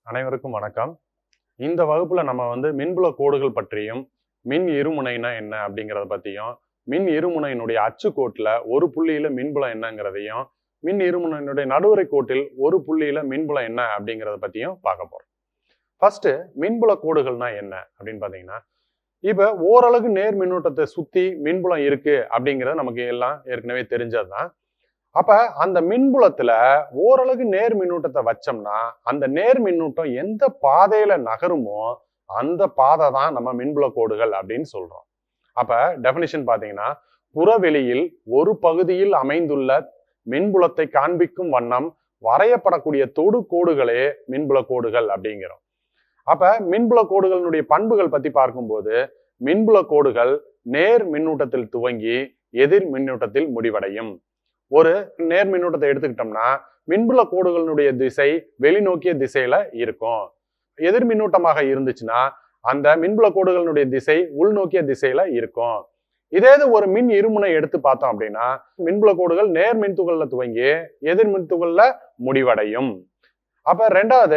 அனைவருக்கும் வணக்கம் இந்த வகுப்புல நம்ம வந்து மின்புல கோடுகள் பற்றியும் மின் இருமுனைனா என்ன அப்படிங்கறத பத்தியும் மின் இருமுனையினுடைய அச்சுக்கோட்டுல ஒரு புள்ளியில மின்புலம் என்னங்கிறதையும் மின் இருமுனையினுடைய நடுவரை கோட்டில் ஒரு புள்ளியில மின்புலம் என்ன அப்படிங்கறத பத்தியும் பார்க்க போறோம் ஃபர்ஸ்ட் மின்புல கோடுகள்னா என்ன அப்படின்னு பாத்தீங்கன்னா இப்ப ஓரளவு நேர் மின்னூட்டத்தை சுத்தி மின்புலம் இருக்கு அப்படிங்கிறது நமக்கு எல்லாம் ஏற்கனவே தெரிஞ்சதுதான் அப்ப அந்த மின்புலத்துல ஓரளவு நேர் மின்னூட்டத்தை வச்சோம்னா அந்த நேர் மின்னூட்டம் எந்த பாதையில நகருமோ அந்த பாதை தான் நம்ம மின்புல கோடுகள் அப்படின்னு சொல்றோம் அப்ப டெபினிஷன் பாத்தீங்கன்னா புறவெளியில் ஒரு பகுதியில் அமைந்துள்ள மின்புலத்தை காண்பிக்கும் வண்ணம் வரையப்படக்கூடிய தொடு கோடுகளே மின்புல கோடுகள் அப்படிங்கிறோம் அப்ப மின்புல கோடுகளினுடைய பண்புகள் பத்தி பார்க்கும்போது மின்புல கோடுகள் நேர் மின்னூட்டத்தில் துவங்கி எதிர் மின்னூட்டத்தில் முடிவடையும் ஒரு நேர் மின்னூட்டத்தை எடுத்துக்கிட்டோம்னா மின்புல கோடுகளினுடைய திசை வெளிநோக்கிய திசையில இருக்கும் எதிர் மின்னூட்டமாக இருந்துச்சுன்னா அந்த மின்புல கோடுகளினுடைய திசை உள்நோக்கிய திசையில இருக்கும் இதே இது ஒரு மின் இருமுனை எடுத்து பார்த்தோம் அப்படின்னா மின்புல கோடுகள் நேர் மின்துகள்ல துவங்கி எதிர் மின்துகள்ல முடிவடையும் அப்ப ரெண்டாவது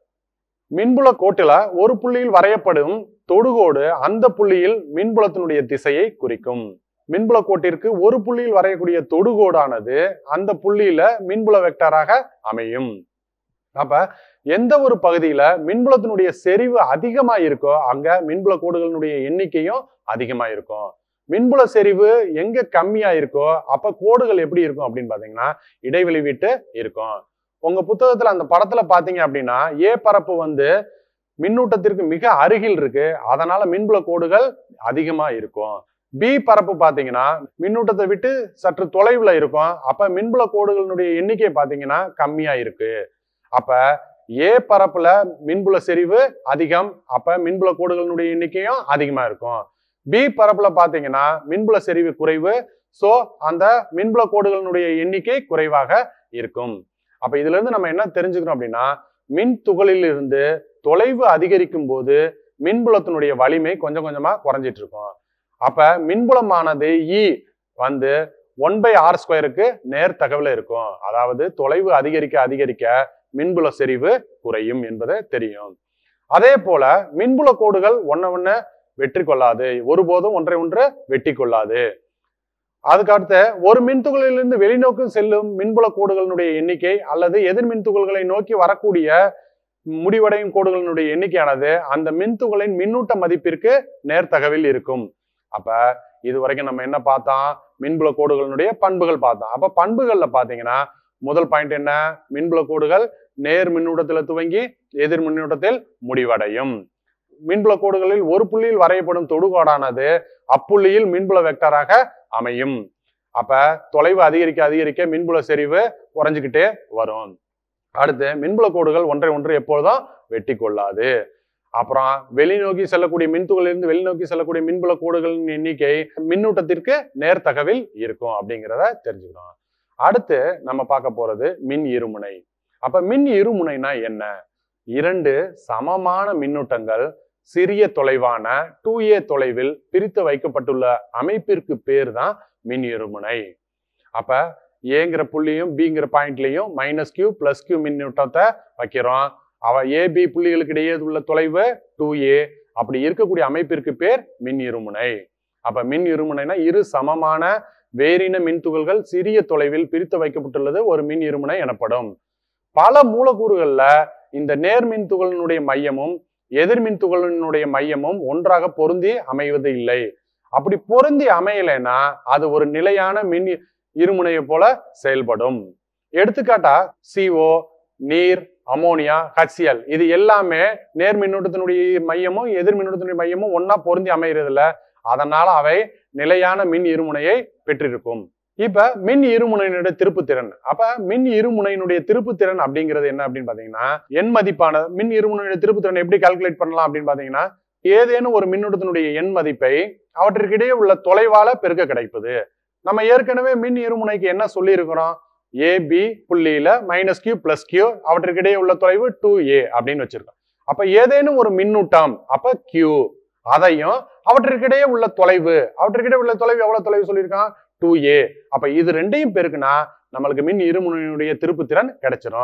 மின்புல கோட்டுல ஒரு புள்ளியில் வரையப்படும் தொடுகோடு அந்த புள்ளியில் மின்புலத்தினுடைய திசையை குறிக்கும் மின்புல கோட்டிற்கு ஒரு புள்ளியில் வரையக்கூடிய தொடுகோடானது அந்த புள்ளியில மின்புல வெக்டராக அமையும் அப்ப எந்த ஒரு பகுதியில மின்புலத்தினுடைய செறிவு அதிகமா இருக்கோ அங்க மின்புல கோடுகளினுடைய எண்ணிக்கையும் அதிகமா இருக்கும் மின்புல செறிவு எங்க கம்மியா இருக்கோ அப்ப கோடுகள் எப்படி இருக்கும் அப்படின்னு பாத்தீங்கன்னா இடைவெளி விட்டு இருக்கும் உங்க புத்தகத்துல அந்த படத்துல பாத்தீங்க அப்படின்னா ஏ பரப்பு வந்து மின்னூட்டத்திற்கு மிக அருகில் இருக்கு அதனால மின்புல கோடுகள் அதிகமா இருக்கும் பி பரப்பு பாத்தீங்கன்னா மின்னூட்டத்தை விட்டு சற்று தொலைவுல இருக்கும் அப்ப மின்புல கோடுகளினுடைய எண்ணிக்கை பாத்தீங்கன்னா கம்மியா இருக்கு அப்ப ஏ பரப்புல மின்புல செறிவு அதிகம் அப்ப மின்புல கோடுகளினுடைய எண்ணிக்கையும் அதிகமா இருக்கும் பி பரப்புல பாத்தீங்கன்னா மின்புல செறிவு குறைவு சோ அந்த மின்புல கோடுகளினுடைய எண்ணிக்கை குறைவாக இருக்கும் அப்ப இதுல இருந்து நம்ம என்ன தெரிஞ்சுக்கிறோம் அப்படின்னா மின் துகளில் இருந்து தொலைவு அதிகரிக்கும் போது மின்புலத்தினுடைய வலிமை கொஞ்சம் கொஞ்சமா குறைஞ்சிட்டு இருக்கும் அப்ப மின்புலமானது இ வந்து ஒன் பை ஆர் ஸ்கொயருக்கு நேர் தகவல இருக்கும் அதாவது தொலைவு அதிகரிக்க அதிகரிக்க மின்புல செறிவு குறையும் என்பது தெரியும் அதே போல மின்புல கோடுகள் ஒன்ன ஒண்ணு வெற்றி கொள்ளாது ஒருபோதும் ஒன்றை ஒன்று வெட்டி கொள்ளாது அதுக்கு அடுத்து ஒரு மின்துகளிலிருந்து வெளிநோக்கி செல்லும் மின்புல கோடுகளினுடைய எண்ணிக்கை அல்லது எதிர் மின்துகள்களை நோக்கி வரக்கூடிய முடிவடையும் கோடுகளினுடைய எண்ணிக்கையானது அந்த மின்துகளின் மின்னூட்ட மதிப்பிற்கு நேர்த்தகவில் இருக்கும் அப்ப இது வரைக்கும் நம்ம என்ன பார்த்தோம் மின்புல கோடுகளினுடைய பண்புகள் பார்த்தோம் அப்ப பண்புகள்ல பாத்தீங்கன்னா முதல் பாயிண்ட் என்ன மின்புல கோடுகள் நேர் மின்னூட்டத்துல துவங்கி எதிர் மின்னூட்டத்தில் முடிவடையும் மின்புல கோடுகளில் ஒரு புள்ளியில் வரையப்படும் தொடுகோடானது அப்புள்ளியில் மின்புல வெக்டராக அமையும் அப்ப தொலைவு அதிகரிக்க அதிகரிக்க மின்புல செறிவு குறைஞ்சுக்கிட்டே வரும் அடுத்து மின்புல கோடுகள் ஒன்றை ஒன்று எப்பொழுதும் வெட்டி கொள்ளாது அப்புறம் வெளிநோக்கி செல்லக்கூடிய மின்துகளிலிருந்து வெளிநோக்கி செல்லக்கூடிய மின்புல கோடுகளின் எண்ணிக்கை மின்னூட்டத்திற்கு நேர்த்தகவில் இருக்கும் அப்படிங்கிறத தெரிஞ்சுக்கணும் அடுத்து நம்ம பார்க்க போறது மின் இருமுனை அப்ப மின் இருமுனைனா என்ன இரண்டு சமமான மின்னூட்டங்கள் சிறிய தொலைவான டூ ஏ தொலைவில் பிரித்து வைக்கப்பட்டுள்ள அமைப்பிற்கு பேர் தான் மின் இருமுனை அப்ப ஏங்கிற புள்ளியும் பிங்கிற பாயிண்ட்லயும் மைனஸ் கியூ பிளஸ் கியூ மின்னூட்டத்தை வைக்கிறோம் அவ ஏபி புள்ளிகளுக்கு இடையே உள்ள தொலைவு டூ ஏ அப்படி இருக்கக்கூடிய அமைப்பிற்கு பேர் மின் இருமுனை அப்ப மின் இருமுனைனா இரு சமமான வேறின மின்துகள்கள் சிறிய தொலைவில் பிரித்து வைக்கப்பட்டுள்ளது ஒரு மின் இருமுனை எனப்படும் பல மூலக்கூறுகள்ல இந்த நேர் மின் துகளினுடைய மையமும் எதிர் மின் துகளினுடைய மையமும் ஒன்றாக பொருந்தி அமைவது இல்லை அப்படி பொருந்தி அமையலைன்னா அது ஒரு நிலையான மின் இருமுனையை போல செயல்படும் எடுத்துக்காட்டா சிஓ நீர் அமோனியா ஹச்சிஎல் இது எல்லாமே நேர் மின்னூட்டத்தினுடைய மையமும் எதிர் மின்னூட்டத்தினுடைய மையமும் ஒன்னா பொருந்தி அமைகிறது இல்ல அதனால அவை நிலையான மின் இருமுனையை பெற்றிருக்கும் இப்ப மின் இருமுனையினுடைய திருப்புத்திறன் அப்ப மின் இருமுனையினுடைய திருப்புத்திறன் அப்படிங்கிறது என்ன அப்படின்னு பாத்தீங்கன்னா எண் மதிப்பான மின் இருமுனையுடைய திருப்புத்திறன் எப்படி கால்குலேட் பண்ணலாம் அப்படின்னு பாத்தீங்கன்னா ஏதேனும் ஒரு மின்னூட்டத்தினுடைய எண் மதிப்பை அவற்றிற்கிடையே உள்ள தொலைவால பெருக்க கிடைப்பது நம்ம ஏற்கனவே மின் இருமுனைக்கு என்ன சொல்லி இருக்கிறோம் ஏ பி புள்ளியில மைனஸ் கியூ பிளஸ் கியூ அவற்றிற்கிடையே உள்ள தொலைவு டூ ஏ அப்படின்னு வச்சிருக்கோம் அப்ப ஏதேனும் ஒரு மின்னூட்டம் அப்ப கியூ அதையும் அவற்றிற்கிடையே உள்ள தொலைவு அவற்றிற்கிடையே உள்ள தொலைவு எவ்வளவு தொலைவு சொல்லியிருக்கான் டூ ஏ அப்ப இது ரெண்டையும் பெருக்குனா நம்மளுக்கு மின் இருமுனையினுடைய திருப்புத்திறன் கிடைச்சிரும்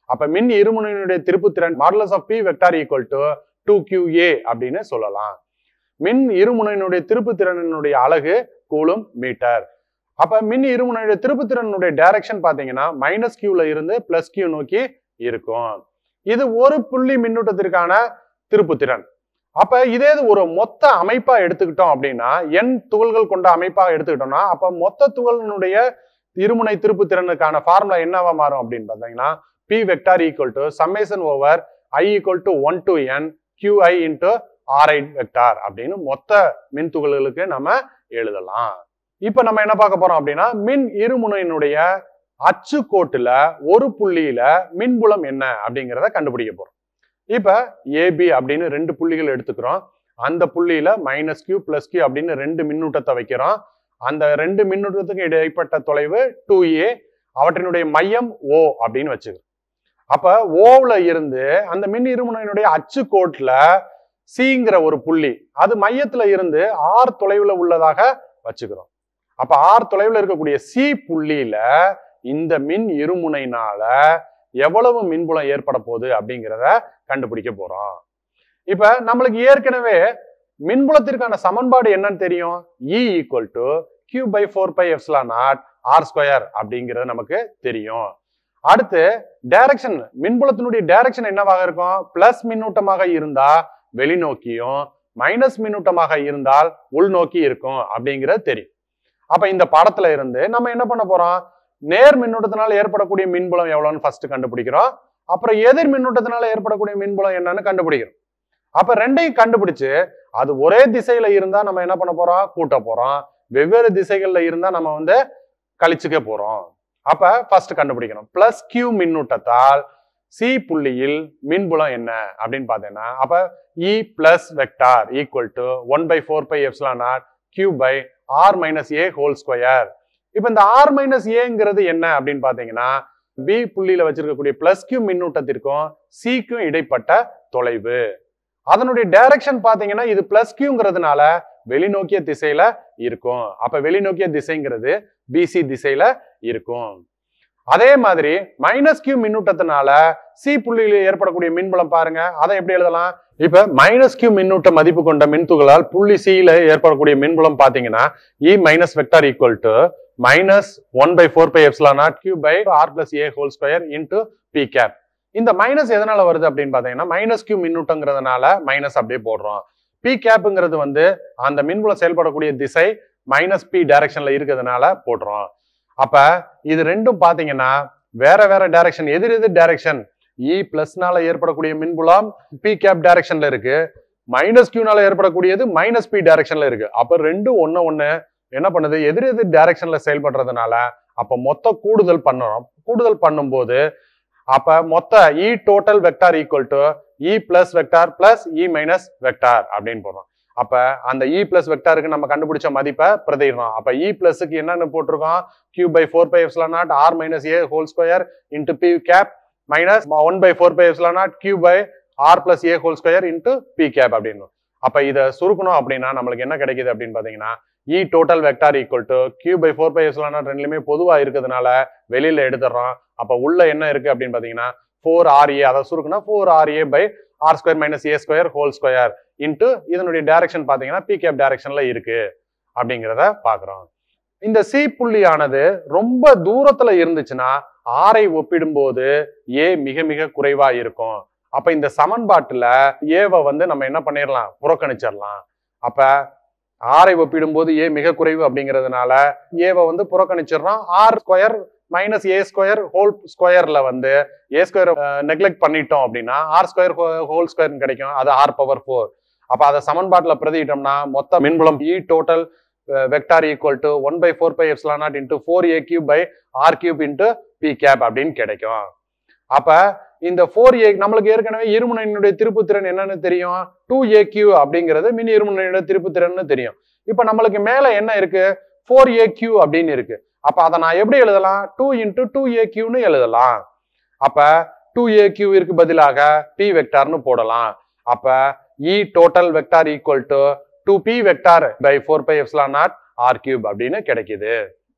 அப்ப மின் இருமுனையினுடைய திருப்புத்திறன் modulus of P vector equal to two Q A அப்படின்னு சொல்லலாம் மின் இருமுனையினுடைய திருப்புத்திறனினுடைய அலகு கூலும் மீட்டர் அப்ப மின் இருமுனையுடைய திருப்புத்திறனுடைய டைரக்ஷன் பாத்தீங்கன்னா மைனஸ் கியூல இருந்து பிளஸ் கியூ நோக்கி இருக்கும் இது ஒரு புள்ளி மின்னூட்டத்திற்கான திருப்புத்திறன் அப்ப இதே இது ஒரு மொத்த அமைப்பா எடுத்துக்கிட்டோம் அப்படின்னா என் துகள்கள் கொண்ட அமைப்பா எடுத்துக்கிட்டோம்னா அப்ப மொத்த துகளினுடைய இருமுனை திருப்புத்திறனுக்கான ஃபார்முலா என்னவா மாறும் அப்படின்னு பார்த்தீங்கன்னா P vector equal to summation over I equal to one to N Q I into R I vector அப்படின்னு மொத்த மின் துகள்களுக்கு நம்ம எழுதலாம் இப்ப நம்ம என்ன பார்க்க போறோம் அப்படின்னா மின் இருமுனையினுடைய அச்சு கோட்டுல ஒரு புள்ளியில மின்புலம் என்ன அப்படிங்கிறத கண்டுபிடிக்க போறோம் இப்ப ஏபி அப்படின்னு ரெண்டு புள்ளிகள் எடுத்துக்கிறோம் அந்த புள்ளியில மைனஸ் கியூ பிளஸ் கியூ அப்படின்னு ரெண்டு மின்னூட்டத்தை வைக்கிறோம் அந்த ரெண்டு மின்னூட்டத்துக்கு இடைப்பட்ட தொலைவு டூ ஏ அவற்றினுடைய மையம் ஓ அப்படின்னு வச்சுக்கிறோம் அப்ப ஓவுல இருந்து அந்த மின் இருமுனையினுடைய அச்சு கோட்டுல சிங்கிற ஒரு புள்ளி அது மையத்துல இருந்து ஆர் தொலைவுல உள்ளதாக வச்சுக்கிறோம் அப்ப ஆர் தொலைவுல இருக்கக்கூடிய சி புள்ளியில இந்த மின் இருமுனைனால எவ்வளவு மின்புலம் ஏற்பட போகுது அப்படிங்கிறத கண்டுபிடிக்க போறோம் இப்ப நம்மளுக்கு ஏற்கனவே மின்புலத்திற்கான சமன்பாடு என்னன்னு தெரியும் E equal to Q by four pi epsilon naught R square அப்படிங்கிறது நமக்கு தெரியும் அடுத்து டைரக்ஷன் மின்புலத்தினுடைய டைரக்ஷன் என்னவாக இருக்கும் பிளஸ் மின்னூட்டமாக இருந்தா வெளிநோக்கியும் மைனஸ் மின்னூட்டமாக இருந்தால் உள்நோக்கி இருக்கும் அப்படிங்கிறது தெரியும் அப்ப இந்த பாடத்துல இருந்து நம்ம என்ன பண்ண போறோம் நேர் மின்னூட்டத்தினால ஏற்படக்கூடிய மின்புலம் எவ்வளவுன்னு ஃபர்ஸ்ட் கண்டுபிடிக்கிறோம் அப்புறம் எதிர் மின்னூட்டத்தினால ஏற்படக்கூடிய மின்புலம் என்னன்னு கண்டுபிடிக்கிறோம் அப்ப ரெண்டையும் கண்டுபிடிச்சு அது ஒரே திசையில இருந்தா நம்ம என்ன பண்ண போறோம் கூட்ட போறோம் வெவ்வேறு திசைகள்ல இருந்தா நம்ம வந்து கழிச்சுக்க போறோம் அப்ப ஃபர்ஸ்ட் கண்டுபிடிக்கணும் பிளஸ் கியூ மின்னூட்டத்தால் சி புள்ளியில் மின்புலம் என்ன அப்படின்னு பார்த்தீங்கன்னா அப்ப E plus vector equal to one by four pi epsilon naught Q by R minus A whole square இப்ப இந்த ஆர் மைனஸ் ஏங்கிறது என்ன அப்படின்னு பாத்தீங்கன்னா பி புள்ளியில வச்சிருக்கக்கூடிய பிளஸ் கியூ மின்னூட்டத்திற்கும் சிக்கும் இடைப்பட்ட தொலைவு அதனுடைய டைரக்ஷன் பாத்தீங்கன்னா இது பிளஸ் கியூங்கிறதுனால வெளிநோக்கிய திசையில இருக்கும் அப்ப வெளிநோக்கிய திசைங்கிறது பிசி திசையில இருக்கும் அதே மாதிரி மைனஸ் கியூ மின்னூட்டத்தினால சி புள்ளியில் ஏற்படக்கூடிய மின்புலம் பாருங்க அதை எப்படி எழுதலாம் இப்ப மைனஸ் கியூ மின்னூட்ட மதிப்பு கொண்ட மின்துகளால் புள்ளி சியில ஏற்படக்கூடிய மின்புலம் பாத்தீங்கன்னா E minus vector equal to minus one by four pi epsilon naught Q by R plus A whole square into P cap இந்த மைனஸ் எதனால வருது அப்படின்னு பாத்தீங்கன்னா மைனஸ் கியூ மின்னூட்டங்கிறதுனால மைனஸ் அப்படியே போடுறோம் பி கேப்புங்கிறது வந்து அந்த மின்புலம் செயல்படக்கூடிய திசை மைனஸ் பி டைரக்ஷன்ல இருக்கிறதுனால போடுறோம் அப்ப இது ரெண்டும் பாத்தீங்கன்னா வேற வேற டைரக்ஷன் எதிர் எதிர் டைரக்ஷன் இ பிளஸ்னால ஏற்படக்கூடிய மின்புலம் பி கேப் டைரக்ஷன்ல இருக்கு மைனஸ் கியூனால ஏற்படக்கூடியது மைனஸ் பி டைரக்ஷன்ல இருக்கு அப்ப ரெண்டும் ஒண்ணு ஒண்ணு என்ன பண்ணுது எதிர் எதிர் டைரக்ஷன்ல செயல்படுறதுனால அப்ப மொத்த கூடுதல் பண்ணுறோம் கூடுதல் பண்ணும்போது அப்ப மொத்த E total vector equal to E plus vector plus E minus vector அப்படின்னு போடுறோம் அப்ப அந்த இ பிளஸ் வெக்டாருக்கு நம்ம கண்டுபிடிச்ச மதிப்பை பிரதிடுறோம் அப்ப இ பிளஸ்க்கு என்னன்னு போட்டிருக்கோம் Q by four pi epsilon naught R minus A whole square into P cap minus one by four pi epsilon naught Q by R plus A whole square into P cap அப்படின்னு அப்ப இதை சுருக்கணும் அப்படின்னா நம்மளுக்கு என்ன கிடைக்குது அப்படின்னு பாத்தீங்கன்னா E total vector equal to Q by four pi epsilon naught ரெண்டுலையுமே பொதுவா இருக்கிறதுனால வெளியில எடுத்துடுறோம் அப்ப உள்ள என்ன இருக்கு அப்படின்னு பாத்தீங்கன்னா ஃபோர் ஆர் ஏ அதை சுருக்குனா four R A by R square minus A square whole square into இதனுடைய டைரக்ஷன் பாத்தீங்கன்னா பி கேப் டைரக்ஷன்ல இருக்கு அப்படிங்கிறத பாக்குறோம் இந்த சி புள்ளியானது ரொம்ப தூரத்துல இருந்துச்சுன்னா ஆரை ஒப்பிடும்போது ஏ மிக மிக குறைவா இருக்கும் அப்ப இந்த சமன்பாட்டுல ஏவை வந்து நம்ம என்ன பண்ணிடலாம் புறக்கணிச்சிடலாம் அப்ப ஆரை ஒப்பிடும்போது ஏ மிக குறைவு அப்படிங்கிறதுனால ஏவை வந்து புறக்கணிச்சிடுறோம் R square minus A square whole ஸ்கொயர்ல வந்து ஏ ஸ்கொயர் நெக்லெக்ட் பண்ணிட்டோம் அப்படின்னா ஆர் ஸ்கொயர் ஹோல் ஸ்கொயர் கிடைக்கும் அது ஆர் பவர் ஃபோர் அப்ப அதை சமன்பாட்டுல பிரதிட்டோம்னா மொத்த மின்புலம் E total vector equal to one by four pi epsilon naught into four A cube by R cube into P cap அப்படின்னு கிடைக்கும் அப்ப இந்த ஃபோர் ஏ நம்மளுக்கு ஏற்கனவே இருமுனையினுடைய திருப்புத்திறன் என்னன்னு தெரியும் டூ ஏ கியூ அப்படிங்கிறது மின் இருமுனையினுடைய திருப்புத்திறன்னு தெரியும் இப்ப நம்மளுக்கு மேல என்ன இருக்கு ஃபோர் ஏ கியூ அப்படின்னு இருக்கு அப்ப அதை நான் எப்படி எழுதலாம் டூ இன்டூ டூ ஏ கியூன்னு எழுதலாம் அப்ப டூ ஏ கியூவிற்கு பதிலாக பி வெக்டார்னு போடலாம் அப்ப E total vector equal to two P vector by four pi epsilon naught R cube அப்படின்னு கிடைக்குது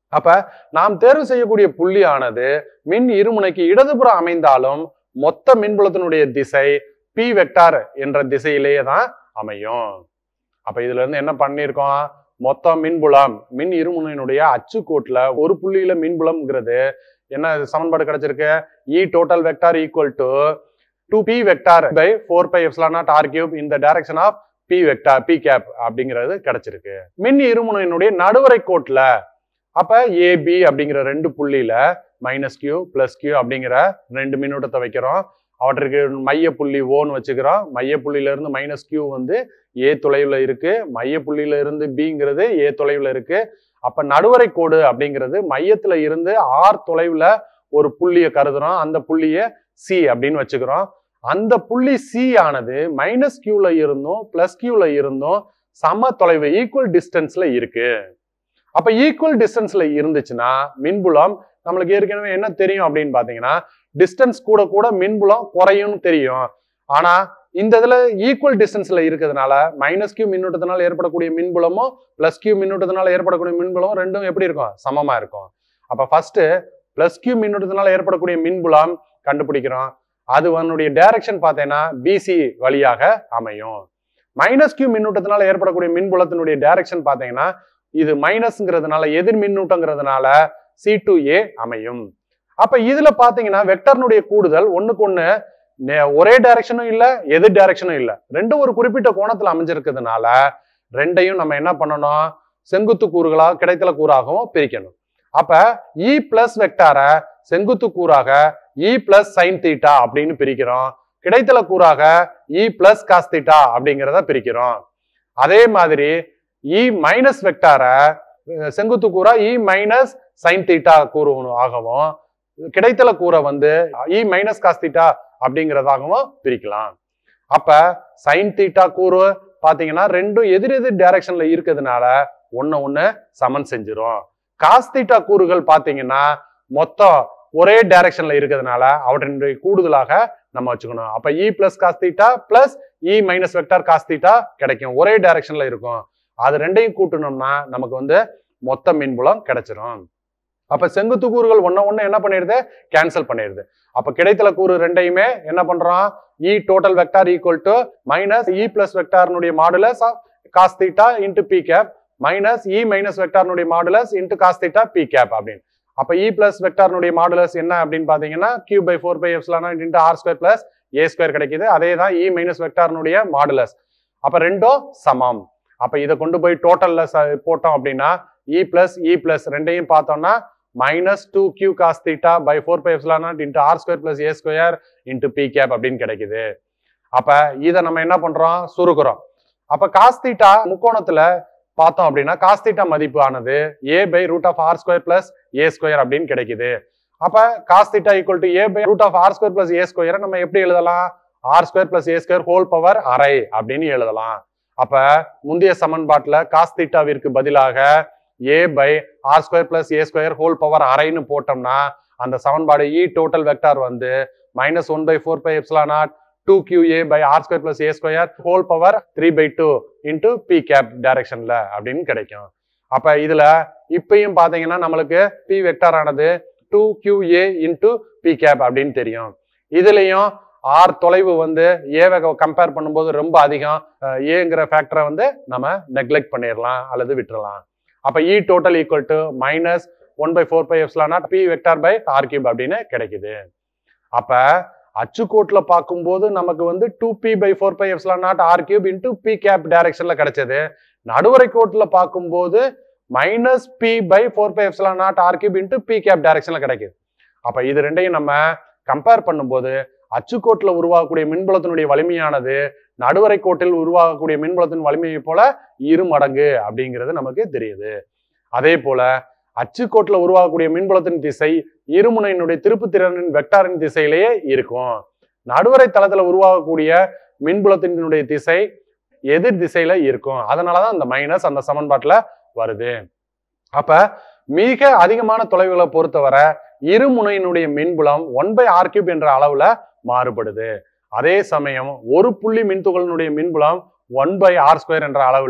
அப்ப நாம் தேர்வு செய்யக்கூடிய புள்ளியானது மின் இருமுனைக்கு இடதுபுறம் அமைந்தாலும் மொத்த மின்புலத்தினுடைய திசை பி வெக்டார் என்ற திசையிலேயே தான் அமையும் அப்ப இதுல இருந்து என்ன பண்ணியிருக்கோம் மொத்த மின்புலம் மின் இருமுனையினுடைய அச்சுக்கோட்டுல ஒரு புள்ளியில மின்புலம்ங்கிறது என்ன சமன்பாடு கிடைச்சிருக்கு E total vector equal to two P vector by four pi epsilon naught R cube இந்த direction of P vector P cap அப்படிங்கிறது கிடைச்சிருக்கு மின் இருமுனையினுடைய நடுவரை கோட்டுல அப்ப ஏபி அப்படிங்கிற ரெண்டு புள்ளியில மைனஸ் கியூ பிளஸ் கியூ அப்படிங்கிற ரெண்டு மின்னூட்டத்தை வைக்கிறோம் அவற்றுக்கு மைய புள்ளி ஓன்னு வச்சுக்கிறோம் மைய புள்ளியில இருந்து மைனஸ் கியூ வந்து ஏ தொலைவுல இருக்கு மைய புள்ளியில இருந்து பிங்கிறது ஏ தொலைவுல இருக்கு அப்ப நடுவரை கோடு அப்படிங்கிறது மையத்துல இருந்து ஆர் தொலைவுல ஒரு புள்ளியை கருதுறோம் அந்த புள்ளிய சி அப்படின்னு வச்சுக்கிறோம் அந்த புள்ளி சி ஆனது மைனஸ் கியூல இருந்தும் பிளஸ் கியூல இருந்தும் சம தொலைவு ஈக்குவல் டிஸ்டன்ஸ்ல இருக்கு அப்ப ஈக்குவல் டிஸ்டன்ஸ்ல இருந்துச்சுன்னா மின்புலம் நம்மளுக்கு ஏற்கனவே என்ன தெரியும் அப்படின்னு பாத்தீங்கன்னா டிஸ்டன்ஸ் கூட கூட மின்புலம் குறையும்னு தெரியும் ஆனா இந்த இதுல ஈக்குவல் டிஸ்டன்ஸ்ல இருக்கிறதுனால மைனஸ் கியூ மின்னூட்டத்தினால ஏற்படக்கூடிய மின்புலமும் பிளஸ் கியூ மின்னூட்டத்தினால ஏற்படக்கூடிய மின்புலம் ரெண்டும் எப்படி இருக்கும் சமமா இருக்கும் அப்ப ஃபர்ஸ்ட் பிளஸ் கியூ மின்னூட்டத்தினால ஏற்படக்கூடிய மின்புலம் கண்டுபிடிக்கிறோம் அது அதனுடைய டைரக்ஷன் பார்த்தேன்னா பிசி வழியாக அமையும் மைனஸ் கியூ மின்னூட்டத்தினால ஏற்படக்கூடிய மின்புலத்தினுடைய டைரக்ஷன் பார்த்தீங்கன்னா இது மைனஸ்ங்கிறதுனால எதிர் மின்னூட்டங்கிறதுனால சி டு ஏ அமையும் அப்ப இதுல பாத்தீங்கன்னா வெக்டர்னுடைய கூடுதல் ஒண்ணுக்கு ஒண்ணு நே- ஒரே டைரக்ஷனும் இல்ல எதிர் டைரக்ஷனும் இல்ல ரெண்டும் ஒரு குறிப்பிட்ட கோணத்துல அமைஞ்சிருக்கிறதுனால ரெண்டையும் நம்ம என்ன பண்ணணும் செங்குத்து கூறுகளா கிடைத்தல கூறாகவும் பிரிக்கணும் அப்ப இ பிளஸ் வெக்டாரை செங்குத்து கூறாக இ பிளஸ் சைன் தீட்டா அப்படின்னு பிரிக்கிறோம் கிடைத்தல கூறாக இ பிளஸ் காஸ் தீட்டா அப்படிங்கிறத பிரிக்கிறோம் அதே மாதிரி இ மைனஸ் வெக்டாரை செங்குத்து கூறா இ மைனஸ் சைன் தீட்டா கூறு ஆகவும் கிடைத்தல கூரை வந்து இ மைனஸ் காஸ் தீட்டா அப்படிங்கிறதாகவும் பிரிக்கலாம் அப்ப சைன் தீட்டா கூறு பாத்தீங்கன்னா ரெண்டும் எதிர் எதிர் டைரக்ஷன்ல இருக்கிறதுனால ஒண்ணு ஒண்ணு சமன் செஞ்சிரும் காஸ் தீட்டா கூறுகள் பாத்தீங்கன்னா மொத்தம் ஒரே டைரக்ஷன்ல இருக்கிறதுனால அவற்றினுடைய கூடுதலாக நம்ம வச்சுக்கணும் அப்ப E plus cos theta plus E minus vector cos theta கிடைக்கும் ஒரே டைரக்ஷன்ல இருக்கும் அது ரெண்டையும் கூட்டணும்னா நமக்கு வந்து மொத்த மின்புலம் கிடைச்சிரும் அப்ப செங்குத்து கூறுகள் ஒண்ணு ஒண்ணு என்ன பண்ணிடுது கேன்சல் பண்ணிடுது அப்ப கிடைத்தல கூறு ரெண்டையுமே என்ன பண்றோம் E total vector equal to minus E plus வெக்டார்னுடைய modulus cos theta into P cap minus E minus வெக்டார்னுடைய modulus into cos theta P cap அப்படின்னு அப்ப இ பிளஸ் வெக்டார்னுடைய மாடுலஸ் என்ன அப்படின்னு பாத்தீங்கன்னா கியூ பை ஃபோர் பை எப்சிலானா into R square plus A square கிடைக்குது அதே தான் இ மைனஸ் வெக்டார்னுடைய மாடுலஸ் அப்ப ரெண்டும் சமம் அப்ப இதை கொண்டு போய் டோட்டல்ல போட்டோம் அப்படின்னா இ பிளஸ் இ பிளஸ் ரெண்டையும் பார்த்தோம்னா minus two Q cos theta by four pi epsilon naught into R square plus A square into P cap அப்படின்னு கிடைக்குது அப்ப இதை நம்ம என்ன பண்றோம் சுருக்குறோம் அப்ப காஸ் தீட்டா முக்கோணத்துல பார்த்தோம் அப்படின்னா காஸ் தீட்டா மதிப்பு ஆனது A by root of R square plus A square அப்படின்னு கிடைக்குது அப்ப cos theta equal to A by root of R square plus A ஸ்கொயரை நம்ம எப்படி எழுதலாம் R square plus A square whole power அரை அப்படின்னு எழுதலாம் அப்ப முந்தைய சமன்பாட்டுல காஸ் தீட்டாவிற்கு பதிலாக A by R square plus A square whole power அரைன்னு போட்டோம்னா அந்த சமன்பாடு இ டோட்டல் வெக்டார் வந்து minus one by four pi epsilon naught two Q A by R square plus A square whole power three by two into P cap டைரக்ஷன்ல அப்படின்னு கிடைக்கும் அப்ப இதுல இப்பயும் பாத்தீங்கன்னா நம்மளுக்கு பி வெக்டார் ஆனது two Q A into P cap அப்படின்னு தெரியும் இதுலயும் ஆர் தொலைவு வந்து ஏவை கம்பேர் பண்ணும்போது ரொம்ப அதிகம் ஏங்கிற ஃபேக்டரை வந்து நம்ம நெக்லெக்ட் பண்ணிடலாம் அல்லது விட்டுறலாம் அப்ப E total equal to minus one by four pi epsilon naught P vector by R cube அப்படின்னு கிடைக்குது அப்ப அச்சுக்கோட்டுல பார்க்கும்போது நமக்கு வந்து two P by four pi epsilon naught R cube into P cap டைரக்ஷன்ல கிடைச்சது நடுவரை கோட்டுல பார்க்கும்போது minus P by four pi epsilon naught R cube into P cap டைரக்ஷன்ல கிடைக்குது அப்ப இது ரெண்டையும் நம்ம கம்பேர் பண்ணும்போது அச்சுக்கோட்டுல உருவாகக்கூடிய மின்புலத்தினுடைய வலிமையானது நடுவரை கோட்டில் உருவாகக்கூடிய மின்புலத்தின் வலிமையை போல இரு மடங்கு அப்படிங்கிறது நமக்கு தெரியுது அதே போல அச்சுக்கோட்டுல உருவாகக்கூடிய மின்புலத்தின் திசை இருமுனையினுடைய திருப்புத்திறனின் வெக்டாரின் திசையிலேயே இருக்கும் நடுவரை தளத்துல உருவாகக்கூடிய மின்புலத்தினுடைய திசை எதிர் திசையில இருக்கும் அதனாலதான் அந்த மைனஸ் அந்த சமன்பாட்டுல வருது அப்ப மிக அதிகமான தொலைவுகளை பொறுத்தவரை இருமுனையினுடைய மின்புலம் ஒன் பை ஆர் கியூப் என்ற அளவுல மாறுபடுது அதே சமயம் ஒரு புள்ளி மின்துகளினுடைய மின்புலம் ஒன் பை ஆர் ஸ்கொயர் என்ற அளவுல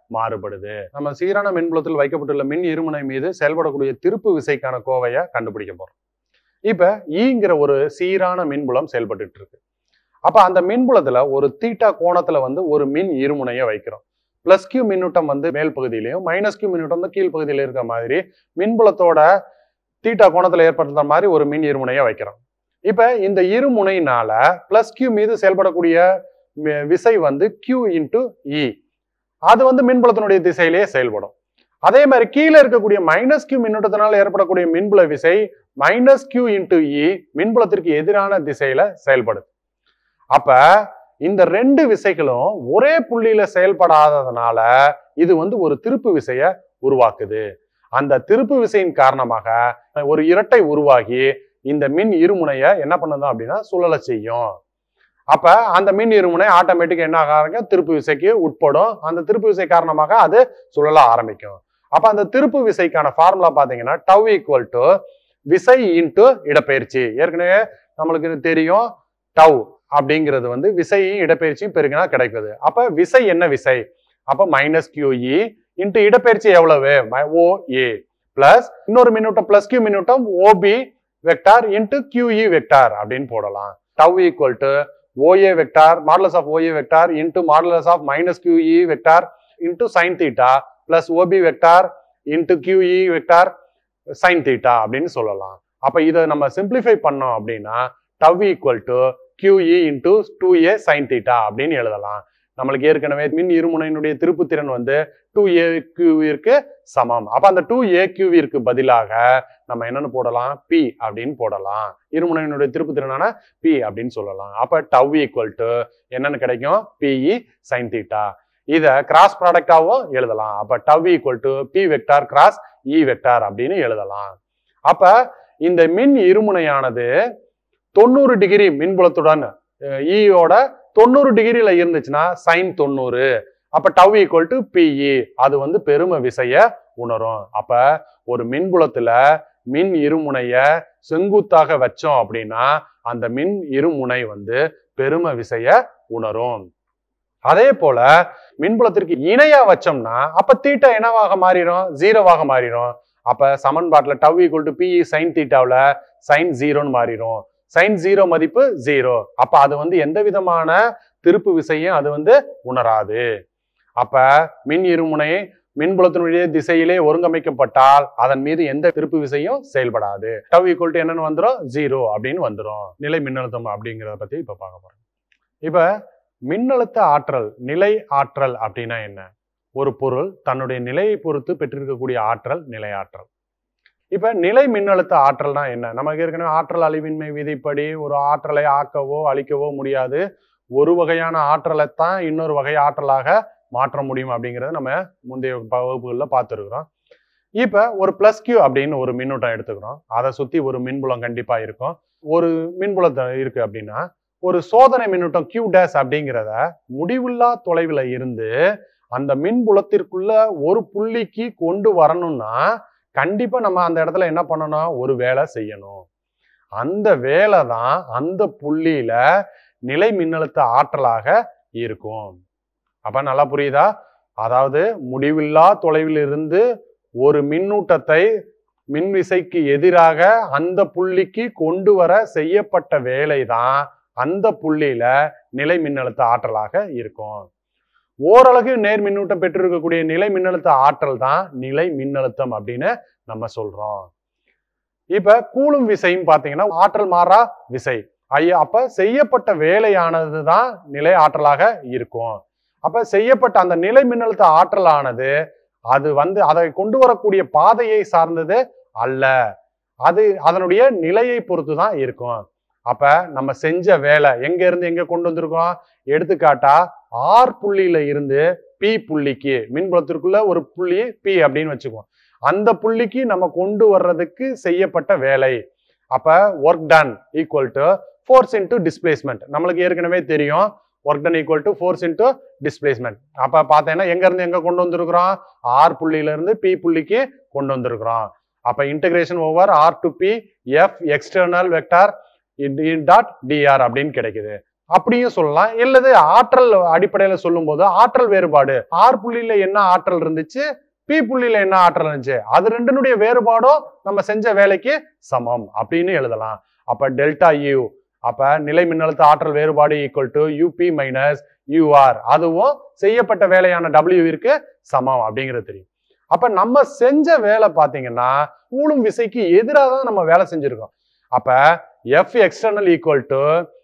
மாறுபடுது நம்ம சீரான மின்புலத்தில் வைக்கப்பட்டுள்ள மின் இருமுனை மீது செயல்படக்கூடிய திருப்பு விசைக்கான கோவையை கண்டுபிடிக்க போறோம் இப்ப ஈங்கிற ஒரு சீரான மின்புலம் செயல்பட்டுட்டு இருக்கு அப்ப அந்த மின்புலத்துல ஒரு தீட்டா கோணத்துல வந்து ஒரு மின் இருமுனையை வைக்கிறோம் பிளஸ் கியூ மின்னூட்டம் வந்து மேல் பகுதியிலையும் மைனஸ் கியூ மின்னூட்டம் வந்து கீழ் பகுதியில இருக்க மாதிரி மின்புலத்தோட தீட்டா கோணத்துல ஏற்படுத்துற மாதிரி ஒரு மின் இருமுனையை வைக்கிறோம் இப்ப இந்த இருமுனையினால பிளஸ் கியூ மீது செயல்படக்கூடிய மி- விசை வந்து கியூ இன்டு இ அது வந்து மின்புலத்தினுடைய திசையிலேயே செயல்படும் அதே மாதிரி கீழே இருக்கக்கூடிய மைனஸ் கியூ மின்னூட்டத்தினால ஏற்படக்கூடிய மின்புல விசை மைனஸ் கியூ இன்டு இ மின்புலத்திற்கு எதிரான திசையில செயல்படுது அப்ப இந்த ரெண்டு விசைகளும் ஒரே புள்ளியில செயல்படாததுனால இது வந்து ஒரு திருப்பு விசைய உருவாக்குது அந்த திருப்பு விசையின் காரணமாக ஒரு இரட்டை உருவாகி இந்த மின் இருமுனைய என்ன பண்ணுது அப்படின்னா சுழல செய்யும் அப்ப அந்த மின் இருமுனை ஆட்டோமேட்டிக் என்ன ஆக ஆரம்பிக்கும் திருப்பு விசைக்கு உட்படும் அந்த திருப்பு விசை காரணமாக அது சுழல ஆரம்பிக்கும் அப்ப அந்த திருப்பு விசைக்கான ஃபார்முலா பாத்தீங்கன்னா டவ் ஈக்குவல் டு விசை இன்டு இடப்பெயர்ச்சி ஏற்கனவே நம்மளுக்கு தெரியும் டவ் அப்படிங்கிறது வந்து விசையும் இடப்பெயர்ச்சியும் பெருக்கினா கிடைக்குது அப்ப விசை என்ன விசை அப்ப மைனஸ் கியூஇ இன்ட்டு இடப்பெயர்ச்சி எவ்வளவு ஓ ஏ பிளஸ் இன்னொரு மின்னூட்டம் பிளஸ் கியூ மின்னூட்டம் O P vector into Q E vector அப்படின்னு போடலாம் tau equal to O A vector modulus of O A vector into modulus of minus Q E vector into sine theta plus O P vector into Q E vector sine theta அப்படின்னு சொல்லலாம் அப்ப இதை நம்ம simplify பண்ணோம் அப்படின்னா tau equal to Q E into two A sine theta அப்படின்னு எழுதலாம் நம்மளுக்கு ஏற்கனவே மின் இருமுனையினுடைய திருப்புத்திறன் வந்து டூ ஏ கியூவிற்கு சமம் அப்ப அந்த டூ ஏ கியூவிற்கு பதிலாக நம்ம என்னன்னு போடலாம் பி அப்படின்னு போடலாம் இருமுனையினுடைய திருப்புத்திறனான பி அப்படின்னு சொல்லலாம் அப்ப டவ் ஈக்குவல் டு என்னன்னு கிடைக்கும் பிஇ சைன் தீட்டா இத கிராஸ் ப்ராடக்டாவும் எழுதலாம் அப்ப tau equal to P vector cross E vector அப்படின்னு எழுதலாம் அப்ப இந்த மின் இருமுனையானது தொண்ணூறு டிகிரி மின்புலத்துடன் ஈயோட தொண்ணூறு டிகிரியில இருந்துச்சுன்னா சைன் தொண்ணூறு அப்ப டவ் ஈக்குவல் டு பிஇ அது வந்து பெரும விசைய உணரும் அப்ப ஒரு மின்புலத்துல மின் இருமுனைய செங்குத்தாக வச்சோம் அப்படின்னா அந்த மின் இருமுனை வந்து பெரும விசைய உணரும் அதே போல மின்புலத்திற்கு இணையா வச்சோம்னா அப்ப தீட்டா என்னவாக மாறிடும் ஜீரோவாக மாறிடும் அப்ப சமன்பாட்டுல tau equal to P E sine தீட்டாவில் சைன் ஜீரோன்னு மாறிடும் சைன் ஜீரோ மதிப்பு ஜீரோ அப்ப அது வந்து எந்த விதமான திருப்பு விசையும் அது வந்து உணராது அப்ப மின் இருமுனை மின்புலத்தினுடைய திசையிலே ஒருங்கமைக்கப்பட்டால் அதன் மீது எந்த திருப்பு விசையும் செயல்படாது டவ் ஈக்குவல் டு என்னன்னு வந்துடும் ஜீரோ அப்படின்னு வந்துடும் நிலை மின்னழுத்தம் அப்படிங்கிறத பத்தி இப்ப பார்க்க போறோம் இப்ப மின்னழுத்த ஆற்றல் நிலை ஆற்றல் அப்படின்னா என்ன ஒரு பொருள் தன்னுடைய நிலையை பொறுத்து பெற்றிருக்கக்கூடிய ஆற்றல் நிலை ஆற்றல் இப்ப நிலை மின்னழுத்த ஆற்றல்னா என்ன நமக்கு ஏற்கனவே ஆற்றல் அழிவின்மை விதிப்படி ஒரு ஆற்றலை ஆக்கவோ அழிக்கவோ முடியாது ஒரு வகையான ஆற்றலைத்தான் இன்னொரு வகை ஆற்றலாக மாற்ற முடியும் அப்படிங்கறத நம்ம முந்தைய வகுப்புகளில் பார்த்துருக்குறோம் இப்ப ஒரு பிளஸ் கியூ அப்படின்னு ஒரு மின்னூட்டம் எடுத்துக்கிறோம் அதை சுத்தி ஒரு மின்புலம் கண்டிப்பா இருக்கும் ஒரு மின்புலத்தை இருக்கு அப்படின்னா ஒரு சோதனை மின்னூட்டம் கியூ டேஸ் அப்படிங்கிறத முடிவில்லா தொலைவில் இருந்து அந்த மின்புலத்திற்குள்ள ஒரு புள்ளிக்கு கொண்டு வரணும்னா கண்டிப்பா நம்ம அந்த இடத்துல என்ன பண்ணணும் ஒரு வேலை செய்யணும் அந்த வேலை தான் அந்த புள்ளியில நிலை மின்னழுத்த ஆற்றலாக இருக்கும் அப்ப நல்லா புரியுதா அதாவது முடிவில்லா தொலைவில் இருந்து ஒரு மின்னூட்டத்தை மின்விசைக்கு எதிராக அந்த புள்ளிக்கு கொண்டு வர செய்யப்பட்ட வேலை தான் அந்த புள்ளியில நிலை மின்னழுத்த ஆற்றலாக இருக்கும் ஓரளவு நேர் மின்னூட்டம் பெற்றிருக்கக்கூடிய நிலை மின்னழுத்த ஆற்றல் தான் நிலை மின்னழுத்தம் அப்படின்னு நம்ம சொல்றோம் இப்ப கூலும் விசையும் பாத்தீங்கன்னா ஆற்றல் மாறா விசை ஐயா அப்ப செய்யப்பட்ட வேலையானது தான் நிலை ஆற்றலாக இருக்கும் அப்ப செய்யப்பட்ட அந்த நிலை மின்னழுத்த ஆற்றலானது அது வந்து அதை கொண்டு வரக்கூடிய பாதையை சார்ந்தது அல்ல அது அதனுடைய நிலையை பொறுத்து தான் இருக்கும் அப்ப நம்ம செஞ்ச வேலை எங்க இருந்து எங்க கொண்டு வந்திருக்கோம் எடுத்துக்காட்டா ஆர் புள்ளியில இருந்து பி புள்ளிக்கு மின்புலத்திற்குள்ள ஒரு புள்ளி பி அப்படின்னு வச்சுக்குவோம் அந்த புள்ளிக்கு நம்ம கொண்டு வர்றதுக்கு செய்யப்பட்ட வேலை அப்ப work done equal to force into displacement நம்மளுக்கு ஏற்கனவே தெரியும் work done equal to force into displacement அப்ப பார்த்தேன்னா எங்க இருந்து எங்க கொண்டு வந்திருக்கிறோம் ஆர் புள்ளியில இருந்து பி புள்ளிக்கு கொண்டு வந்திருக்கிறோம் அப்ப integration over R to P F external vector dot D R அப்படின்னு கிடைக்குது அப்படியும் சொல்லலாம் இல்லது ஆற்றல் அடிப்படையில சொல்லும்போது ஆற்றல் வேறுபாடு ஆர் புள்ளியில என்ன ஆற்றல் இருந்துச்சு பி புள்ளியில என்ன ஆற்றல் இருந்துச்சு அது ரெண்டினுடைய வேறுபாடும் நம்ம செஞ்ச வேலைக்கு சமம் அப்படின்னு எழுதலாம் அப்ப டெல்டா யூ அப்ப நிலை மின்னழுத்த ஆற்றல் வேறுபாடு equal to U P minus U R அதுவும் செய்யப்பட்ட வேலையான டபிள்யூவிற்கு சமம் அப்படிங்கிறது தெரியும் அப்ப நம்ம செஞ்ச வேலை பாத்தீங்கன்னா கூலும் விசைக்கு எதிராக தான் நம்ம வேலை செஞ்சிருக்கோம் அப்ப F external equal to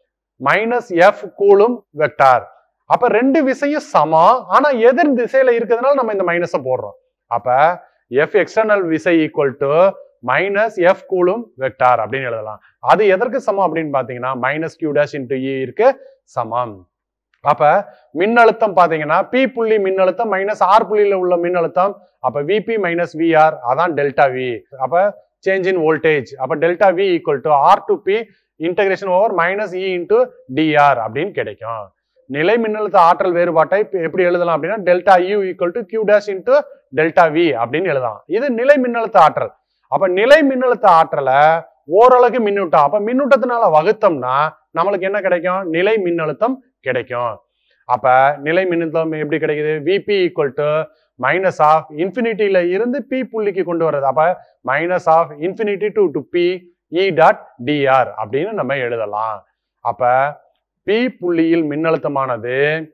minus F coulomb vector அப்ப ரெண்டு விசையும் சமம் ஆனா எதிர் திசையில இருக்கிறதுனால நம்ம இந்த மைனஸை போடுறோம் அப்ப எஃப் எக்ஸ்டர்னல் விசை equal to minus F coulomb vector அப்படின்னு எழுதலாம் அது எதற்கு சமம் அப்படின்னு பாத்தீங்கன்னா minus Q dash into E இருக்கு சமம் அப்ப மின்னழுத்தம் பாத்தீங்கன்னா பி புள்ளி மின்னழுத்தம் மைனஸ் ஆர் புள்ளியில உள்ள மின்னழுத்தம் அப்ப விபி மைனஸ் விஆர் அதான் டெல்டா வி அப்ப சேஞ்ச் இன் வோல்டேஜ் அப்ப delta V equal to R to P integration over minus E into D R அப்படின்னு கிடைக்கும் நிலை மின்னழுத்த ஆற்றல் வேறுபாட்டை இப்ப எப்படி எழுதலாம் அப்படின்னா delta U equal to Q dash into delta V அப்படின்னு எழுதலாம் இது நிலை மின்னழுத்த ஆற்றல் அப்ப நிலை மின்னழுத்த ஆற்றலை ஓரளவு மின்னூட்டம் அப்ப மின்னூட்டத்தினால வகுத்தோம்னா நம்மளுக்கு என்ன கிடைக்கும் நிலை மின்னழுத்தம் கிடைக்கும் அப்ப நிலை மின்னழுத்தம் எப்படி கிடைக்குது V P equal to minus of இன்ஃபினிட்டியில இருந்து பி புள்ளிக்கு கொண்டு வர்றது அப்ப minus of infinity to to P E dot D R அப்படின்னு நம்ம எழுதலாம் அப்ப பி புள்ளியில் மின்னழுத்தமானது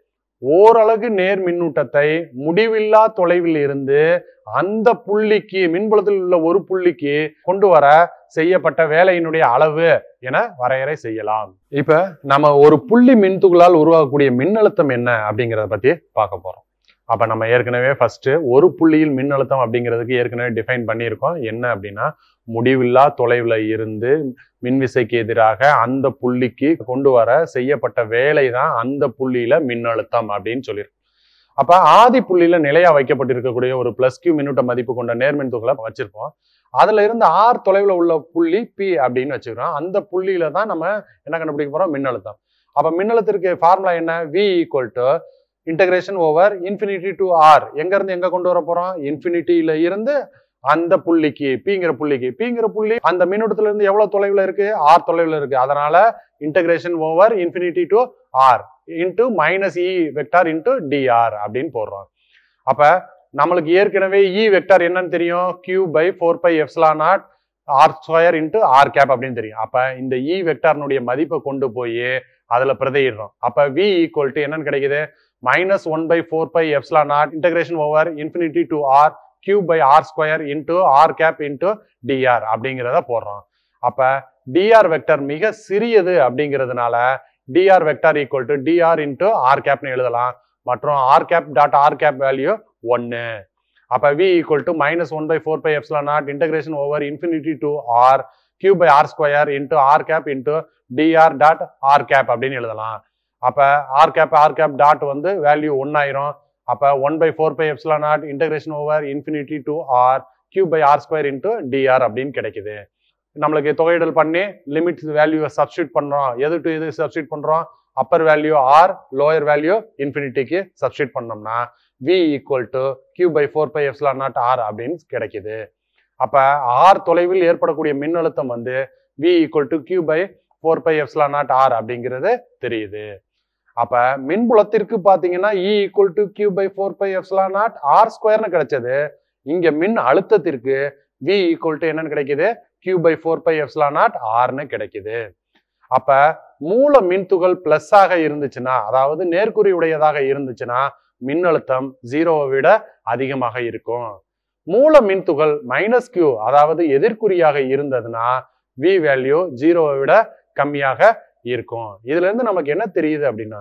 ஓரலகு நேர் மின்னூட்டத்தை முடிவில்லா தொலைவில் இருந்து அந்த புள்ளிக்கு மின்புலத்தில் உள்ள ஒரு புள்ளிக்கு கொண்டு வர செய்யப்பட்ட வேலையினுடைய அளவு என வரையறை செய்யலாம் இப்ப நம்ம ஒரு புள்ளி மின்துகளால் உருவாகக்கூடிய மின்னழுத்தம் என்ன அப்படிங்கறத பத்தி பார்க்க போறோம் அப்ப நம்ம ஏற்கனவே ஃபர்ஸ்ட் ஒரு புள்ளியில் மின்னழுத்தம் அப்படிங்கிறதுக்கு ஏற்கனவே டிஃபைன் பண்ணியிருக்கோம் என்ன அப்படின்னா முடிவில்லா தொலைவுல இருந்து மின்விசைக்கு எதிராக அந்த புள்ளிக்கு கொண்டு வர செய்யப்பட்ட வேலை தான் அந்த புள்ளியில மின்னழுத்தம் அப்படின்னு சொல்லியிருக்கோம் அப்ப ஆதி புள்ளியில நிலையா வைக்கப்பட்டிருக்கக்கூடிய ஒரு பிளஸ் கியூ மின்னூட்ட மதிப்பு கொண்ட நேர்மின் துகளை வச்சிருப்போம் அதுல இருந்து ஆர் தொலைவுல உள்ள புள்ளி பி அப்படின்னு வச்சுக்கிறோம் அந்த புள்ளியில தான் நம்ம என்ன கண்டுபிடிக்க போறோம் மின்னழுத்தம் அப்ப மின்னழுத்திற்கு ஃபார்முலா என்ன V equal to integration over infinity to R எங்க இருந்து எங்க கொண்டு வர போறோம் இன்ஃபினிட்டியில இருந்து அந்த புள்ளிக்கு பிங்கிற புள்ளிக்கு பிங்கிற புள்ளி அந்த மின்னூட்டத்துல இருந்து எவ்வளவு தொலைவுல இருக்கு ஆர் தொலைவுல இருக்கு அதனால integration over infinity to R into minus E vector into D R அப்படின்னு போடுறோம் அப்ப நம்மளுக்கு ஏற்கனவே இ வெக்டார் என்னன்னு தெரியும் Q by four pi epsilon naught R square into R cap அப்படின்னு தெரியும் அப்ப இந்த இ வெக்டார்னுடைய மதிப்பை கொண்டு போய் அதுல பிரதியிடுறோம் அப்ப வி ஈக்குவல் டு என்னன்னு கிடைக்குது minus one by four pi epsilon naught integration over infinity to R Q by R square into R cap into D R அப்படிங்கிறத போடுறோம் அப்ப டிஆர் வெக்டர் மிக சிறியது அப்படிங்கிறதுனால D R vector equal to D R into R கேப்னு எழுதலாம் மற்றும் R cap dot R cap value ஒன்னு அப்ப V equal to minus one by four pi epsilon naught integration over infinity to R Q by R square into R cap into D R dot R cap அப்படின்னு எழுதலாம் அப்ப R cap R cap dot வந்து value ஒன்னாயிரும் அப்ப one by four pi epsilon naught integration over infinity to R Q by R square into D R அப்படின்னு கிடைக்குது நம்மளுக்கு தொகையிடல் பண்ணி லிமிட் வேல்யூவை சப்ஸ்டியூட் பண்றோம் எது டு எது சப்ஸ்டியூட் பண்றோம் upper value R lower value இன்ஃபினிட்டிக்கு சப்ஸ்டியூட் பண்ணோம்னா V equal to Q by four pi epsilon naught R அப்படின்னு கிடைக்குது அப்ப ஆர் தொலைவில் ஏற்படக்கூடிய மின்னழுத்தம் வந்து V equal to Q by four pi epsilon naught R அப்படிங்கிறது தெரியுது அப்ப மின்புலத்திற்கு பாத்தீங்கன்னா E equal to Q by four pi epsilon naught R ஸ்கொயர்னு கிடைச்சது இங்க மின் அழுத்தத்திற்கு வி ஈக்குவல் டு என்னன்னு கிடைக்குது Q by four pi epsilon naught ஆர்னு கிடைக்குது அப்ப மூல மின்துகள் பிளஸ் ஆக இருந்துச்சுன்னா அதாவது நேர்குறி உடையதாக இருந்துச்சுன்னா மின்னழுத்தம் ஜீரோவை விட அதிகமாக இருக்கும் மூல மின்துகள் மைனஸ் கியூ அதாவது எதிர்குறியாக இருந்ததுன்னா வி வேல்யூ ஜீரோவை விட கம்மியாக இருக்கும் இதுல இருந்து நமக்கு என்ன தெரியுது அப்படின்னா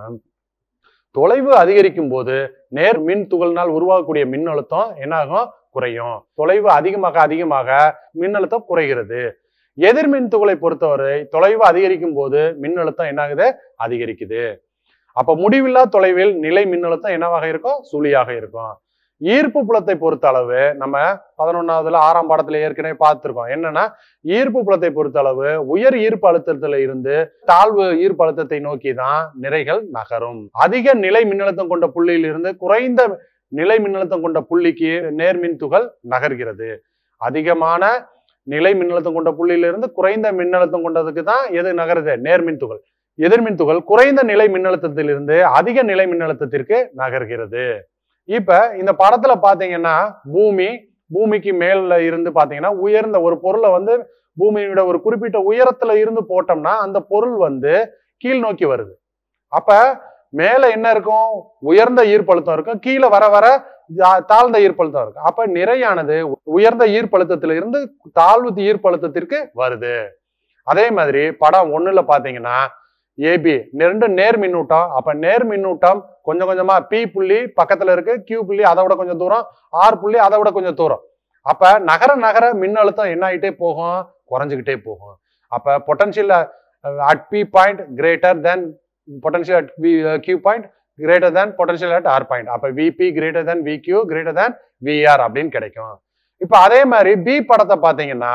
தொலைவு அதிகரிக்கும் போது நேர் மின் துகள்னால் உருவாகக்கூடிய மின்னழுத்தம் என்ன ஆகும் குறையும் தொலைவு அதிகமாக அதிகமாக மின்னழுத்தம் குறைகிறது எதிர்மின் துகளை பொறுத்தவரை தொலைவு அதிகரிக்கும் போது மின்னழுத்தம் என்ன ஆகுது அதிகரிக்குது அப்ப முடிவில்லா தொலைவில் நிலை மின்னழுத்தம் என்னவாக இருக்கும் சுழியாக இருக்கும் ஈர்ப்பு புலத்தை பொறுத்த அளவு நம்ம பதினொன்னாவதுல ஆறாம் பாடத்துல ஏற்கனவே பார்த்திருக்கோம் என்னன்னா ஈர்ப்பு புலத்தை பொறுத்த அளவு உயர் ஈர்ப்பு அழுத்தத்துல இருந்து தாழ்வு ஈர்ப்பு அழுத்தத்தை நோக்கி தான் நிறைகள் நகரும் அதிக நிலை மின்னழுத்தம் கொண்ட புள்ளியில் இருந்து குறைந்த நிலை மின்னழுத்தம் கொண்ட புள்ளிக்கு நேர்மின் துகள் நகர்கிறது அதிகமான நிலை மின்னழுத்தம் கொண்ட புள்ளியிலிருந்து குறைந்த மின்னழுத்தம் கொண்டதுக்கு தான் எது நகருது நேர்மின் துகள் எதிர்மின் துகள் குறைந்த நிலை மின்னழுத்தத்திலிருந்து அதிக நிலை மின்னழுத்தத்திற்கு நகர்கிறது இப்ப இந்த படத்துல பாத்தீங்கன்னா பூமி பூமிக்கு மேல இருந்து பாத்தீங்கன்னா உயர்ந்த ஒரு பொருளை வந்து பூமியோட ஒரு குறிப்பிட்ட உயரத்துல இருந்து போட்டோம்னா அந்த பொருள் வந்து கீழ் நோக்கி வருது அப்ப மேல என்ன இருக்கும் உயர்ந்த ஈர்ப்பழுத்தம் இருக்கும் கீழே வர வர ஜா- தாழ்ந்த ஈர்ப்பழுத்தம் இருக்கும் அப்ப நிறையானது உயர்ந்த ஈர்ப்பழுத்தத்துல இருந்து தாழ்வு ஈர்ப்பழுத்தத்திற்கு வருது அதே மாதிரி படம் ஒண்ணுல பாத்தீங்கன்னா ஏபி ரெண்டு நேர் மின்னூட்டம் அப்ப நேர் மின்னூட்டம் கொஞ்சம் கொஞ்சமா பி புள்ளி பக்கத்துல இருக்கு கியூ புள்ளி அதை விட கொஞ்சம் தூரம் ஆர் புள்ளி அதை விட கொஞ்சம் தூரம் அப்ப நகர நகர மின்னழுத்தம் என்ன ஆயிட்டே போகும் குறைஞ்சுக்கிட்டே போகும் அப்ப potential at P point greater than potential at Q point greater than potential at R point அப்ப V P greater than V Q greater than V R அப்படின்னு கிடைக்கும் இப்ப அதே மாதிரி பி படத்தை பாத்தீங்கன்னா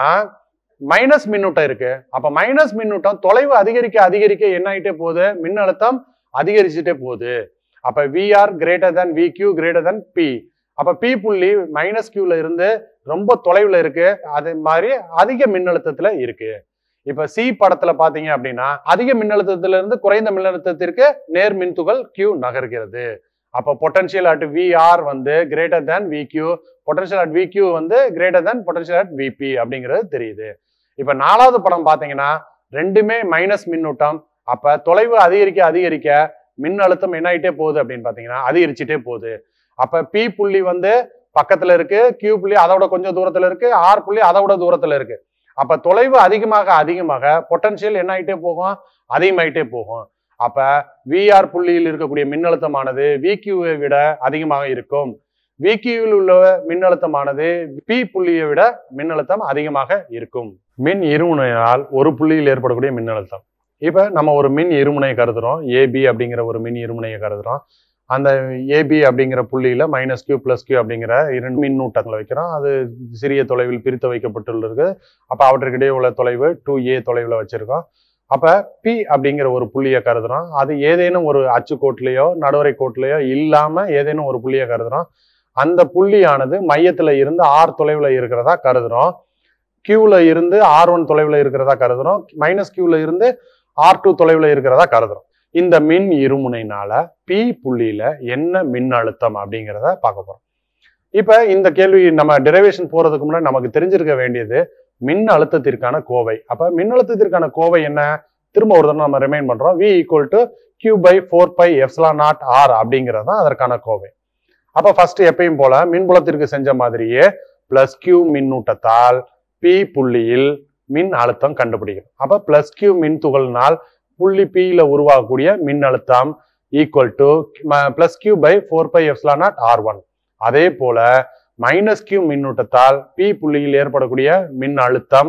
மைனஸ் மின்னூட்டம் இருக்கு அப்ப மைனஸ் மின்னூட்டம் தொலைவு அதிகரிக்க அதிகரிக்க என்ன ஆயிட்டே போகுது மின்னழுத்தம் அதிகரிச்சுட்டே போகுது அப்ப V R greater than V Q greater than P அப்ப பி புள்ளி மைனஸ் கியூல இருந்து ரொம்ப தொலைவுல இருக்கு அது மாதிரி அதிக மின்னழுத்தத்துல இருக்கு இப்ப சி படத்துல பாத்தீங்க அப்படின்னா அதிக மின்னழுத்தத்துல இருந்து குறைந்த மின்னழுத்தத்திற்கு நேர் மின்துகள் கியூ நகர்கிறது அப்ப பொட்டன்ஷியல் அட் வி ஆர் வந்து greater than V Q potential at V Q வந்து greater than potential at V P அப்படிங்கிறது தெரியுது இப்ப நாலாவது படம் பாத்தீங்கன்னா ரெண்டுமே மைனஸ் மின்னூட்டம் அப்ப தொலைவு அதிகரிக்க அதிகரிக்க மின்னழுத்தம் என்ன ஆயிட்டே போகுது அப்படின்னு பாத்தீங்கன்னா அதிகரிச்சுட்டே போகுது அப்ப பி புள்ளி வந்து பக்கத்துல இருக்கு கியூ புள்ளி அதை விட கொஞ்சம் தூரத்துல இருக்கு ஆர் புள்ளி அதை விட தூரத்துல இருக்கு அப்ப தொலைவு அதிகமாக அதிகமாக பொட்டன்ஷியல் என்ன ஆயிட்டே போகும் அதிகமாயிட்டே போகும் அப்ப விஆர் புள்ளியில் இருக்கக்கூடிய மின்னழுத்தமானது விக்யூவை விட அதிகமாக இருக்கும் விக்யூவில் உள்ள மின்னழுத்தமானது பி புள்ளியை விட மின்னழுத்தம் அதிகமாக இருக்கும் மின் இருமுனையால் ஒரு புள்ளியில் ஏற்படக்கூடிய மின்னழுத்தம் இப்ப நம்ம ஒரு மின் இருமுனையை கருதுறோம் ஏபி அப்படிங்கிற ஒரு மின் இருமுனையை கருதுறோம் அந்த ஏபி அப்படிங்கிற புள்ளியில மைனஸ் கியூ பிளஸ் கியூ அப்படிங்கிற இரண்டு மின்னூட்டங்களை வைக்கிறோம் அது சிறிய தொலைவில் பிரித்து வைக்கப்பட்டுள்ளது அப்ப அவற்றுக்கிடையே உள்ள தொலைவு டூ ஏ தொலைவில் வச்சிருக்கோம் அப்ப பி அப்படிங்கிற ஒரு புள்ளியை கருதுறோம் அது ஏதேனும் ஒரு அச்சுக்கோட்டிலேயோ நடுவரை கோட்டிலேயோ இல்லாம ஏதேனும் ஒரு புள்ளியை கருதுறோம் அந்த புள்ளியானது மையத்துல இருந்து ஆர் தொலைவுல இருக்கிறதா கருதுறோம் கியூல இருந்து ஆர் ஒன் தொலைவுல இருக்கிறதா கருதுறோம் மைனஸ் கியூல இருந்து ஆர் டூ தொலைவுல இருக்கிறதா கருதுறோம் இந்த மின் இருமுனைனால பி புள்ளியில என்ன மின் அழுத்தம் அப்படிங்கிறத பார்க்க போறோம் இப்ப இந்த கேள்வி நம்ம டெரிவேஷன் போறதுக்கு முன்னாடி நமக்கு தெரிஞ்சிருக்க வேண்டியது மின் அழுத்தத்திற்கான கோவை அப்ப மின் அழுத்தத்திற்கான கோவை என்ன திரும்ப ஒரு தடவை நம்ம ரிமைண்ட் பண்றோம் V equal to Q by four pi epsilon naught R அப்படிங்கிறது தான் அதற்கான கோவை அப்ப ஃபர்ஸ்ட் எப்பயும் போல மின்புலத்திற்கு செஞ்ச மாதிரியே பிளஸ் கியூ மின்னூட்டத்தால் பி புள்ளியில் மின் அழுத்தம் கண்டுபிடிக்கணும் அப்ப பிளஸ் கியூ மின் துகள்னால் புள்ளி பியில உருவாகக்கூடிய மின் அழுத்தம் equal to plus Q by four pi epsilon naught R one அதே போல மைனஸ் கியூ மின்னூட்டத்தால் பி புள்ளியில் ஏற்படக்கூடிய மின் அழுத்தம்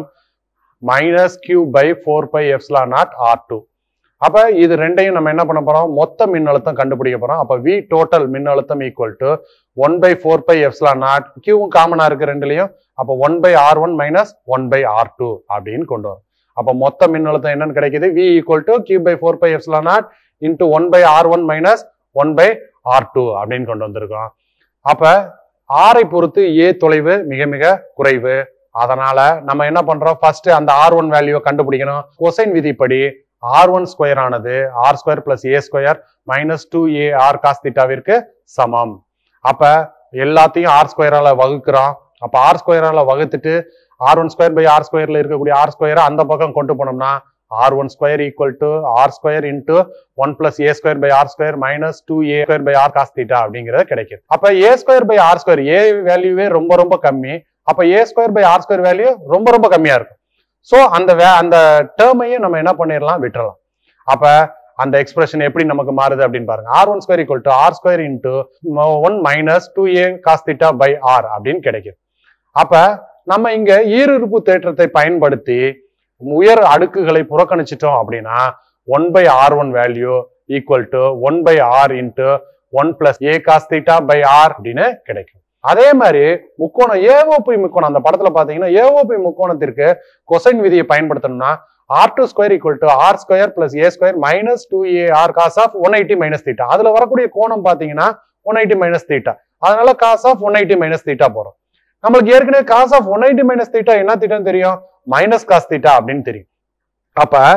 minus Q by four pi epsilon naught R two அப்ப இது ரெண்டையும் நம்ம என்ன பண்ண போறோம் மொத்த மின்னழுத்தம் கண்டுபிடிக்க போறோம் அப்ப வி டோட்டல் மின்னழுத்தம் equal to one by four pi epsilon naught கியூவும் காமனா இருக்கு ரெண்டுலயும் அப்ப one by R one minus one by R two அப்படின்னு கொண்டு வரும் அப்ப மொத்த மின்னழுத்தம் என்னன்னு கிடைக்குது V equal to Q by four pi epsilon naught into one by R one minus one by R two அப்படின்னு கொண்டு வந்திருக்கோம் அப்ப ஆரை பொறுத்து ஏ தொலைவு மிக மிக குறைவு அதனால நம்ம என்ன பண்றோம் ஃபர்ஸ்ட் அந்த ஆர் ஒன் வேல்யூவை கண்டுபிடிக்கணும் கொசைன் விதிப்படி ஆர் ஒன் ஸ்கொயர் ஆனது R square plus A square minus two A R cos திட்டாவிற்கு சமம் அப்ப எல்லாத்தையும் ஆர் ஸ்கொயரால வகுக்கிறோம் அப்ப ஆர் ஸ்கொயரால வகுத்துட்டு R one square by R ஸ்கொயர்ல இருக்கக்கூடிய ஆர் ஸ்கொயரை அந்த பக்கம் கொண்டு போனோம்னா R one square equal to R square into one plus A square by R square minus two A square by R cos theta அப்படிங்கிறது கிடைக்குது அப்ப A square by R square A வேல்யூவே ரொம்ப ரொம்ப கம்மி அப்ப A square by R square value ரொம்ப ரொம்ப கம்மியா இருக்கும் சோ அந்த வே- அந்த டேர்மையும் நம்ம என்ன பண்ணிடலாம் விட்டுறலாம் அப்ப அந்த எக்ஸ்பிரஷன் எப்படி நமக்கு மாறுது அப்படின்னு பாருங்க R one square equal to R square into one minus two A cos theta by R அப்படின்னு கிடைக்குது அப்ப நம்ம இங்க ஈருறுப்பு தேற்றத்தை பயன்படுத்தி உயர் அடுக்குகளை புறக்கணிச்சிட்டோம் அப்படின்னா one by R one value equal to one by R into one plus A cos theta by R அப்படின்னு கிடைக்கும் அதே மாதிரி முக்கோணம் ஏஓபி முக்கோணம் அந்த படத்துல பாத்தீங்கன்னா ஏஓபி முக்கோணத்திற்கு கொசைன் விதியை பயன்படுத்தணும்னா R two square equal to R square plus A square minus two A R cos of one eighty minus theta அதுல வரக்கூடிய கோணம் பாத்தீங்கன்னா ஒன் எயிட்டி மைனஸ் தீட்டா அதனால cos of one eighty minus theta போறோம் நம்மளுக்கு ஏற்கனவே cos of one eighty minus theta என்ன தீட்டான்னு தெரியும் மைனஸ் காஸ் தீட்டா அப்படின்னு தெரியும் அப்ப